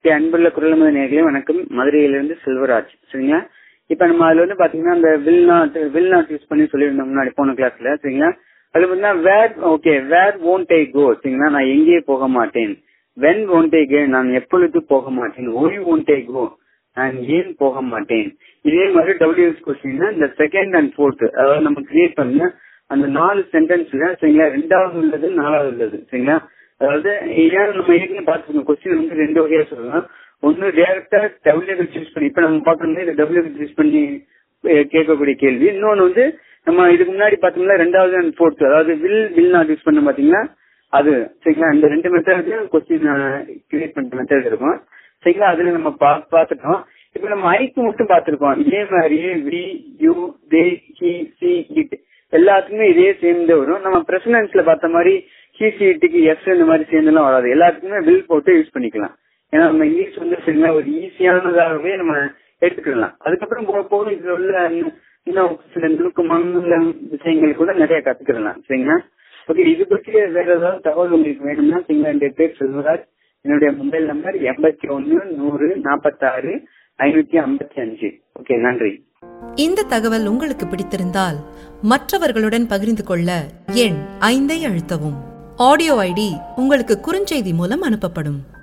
okay அன்புள்ள குரலமத நேர்களே வணக்கம் மதுரையிலிருந்து செல்வராஜ் சரிங்களா இப்ப நம்ம அதுல வந்து பாத்தீங்கன்னா அந்த will not will not use பண்ணி சொல்லியிருந்தோம் முன்னாடி போன கிளாஸ்ல சரிங்களா அது பார்த்தீங்கன்னா வேர் ஓகே வேர் ஓன்ட் ஐ கோ சரிங்களா நான் எங்கேயே போக மாட்டேன் வென் ஓன்ட் ஐ கே நான் எப்பொழுது போக மாட்டேன் ஒய் ஓன்ட் ஐ கோ நான் ஏன் போக மாட்டேன் இதே மாதிரி டபிள்யூஎஸ் கொஸ்டின் இந்த செகண்ட் அண்ட் ஃபோர்த் அதாவது நம்ம கிரியேட் பண்ண அந்த நாலு சென்டென்ஸ்ல சரிங்களா ரெண்டாவது உள்ளது நாலாவது உள்ளது சரிங்களா அதாவது ஏன் நம்ம ஏற்கனவே பார்த்துருக்கோம் கொஸ்டின் வந்து ரெண்டு வகையா சொல்லலாம் ஒன்னு டேரக்டா டபிள்யூ சூஸ் பண்ணி இப்ப நம்ம பார்க்கணும் இந்த டபிள்யூ சூஸ் பண்ணி அஹ், கேட்கக்கூடிய கேள்வி இன்னொன்னு வந்து நம்ம இதுக்கு முன்னாடி பார்த்தோம்னா ரெண்டாவது அண்ட் ஃபோர்த் அதாவது வில் வில் நாட் யூஸ் பண்ண பாத்தீங்கன்னா அது சரிங்களா இந்த ரெண்டு மெத்தட்லயும் கொஸ்டின் கிரியேட் பண்ற மெத்தட் இருக்கும் சரிங்களா அதுல நம்ம பா- பார்த்துட்டோம் இப்ப நம்ம ஐக்கு மட்டும் பார்த்திருக்கோம் இதே மாதிரியே we you they he she it எல்லாத்துக்குமே இதே சேர்ந்து வரும் நம்ம பிரசிடன்ஸ்ல பார்த்த மாதிரி ஹி சி இட்டுக்கு எஸ் இந்த மாதிரி சேர்ந்துலாம் வராது எல்லாத்துக்குமே வில் போட்டு யூஸ் பண்ணிக்கலாம் ஏன்னா நம்ம இங்கிலீஷ் வந்து சரிங்களா ஒரு ஈஸியானதாகவே நம்ம எடுத்துக்கலாம் அதுக்கப்புறம் போக போக இதுல உள்ள இன்னும் இன்னும் சில நுணுக்கமான விஷயங்கள் கூட நிறைய கத்துக்கலாம் சரிங்களா ஓகே இது பற்றி வேற ஏதாவது தகவல் உங்களுக்கு வேணும்னா சரிங்களா என்னுடைய பேர் செல்வராஜ் என்னுடைய மொபைல் நம்பர் எண்பத்தி ஒன்னு நூறு நாற்பத்தாறு ஐநூத்தி ஐம்பத்தி அஞ்சு ஓகே நன்றி இந்த தகவல் உங்களுக்கு பிடித்திருந்தால் மற்றவர்களுடன் பகிர்ந்து கொள்ள எண் ஐந்தை அழுத்தவும் ஆடியோ ஐடி உங்களுக்கு குறுஞ்செய்தி மூலம் அனுப்பப்படும்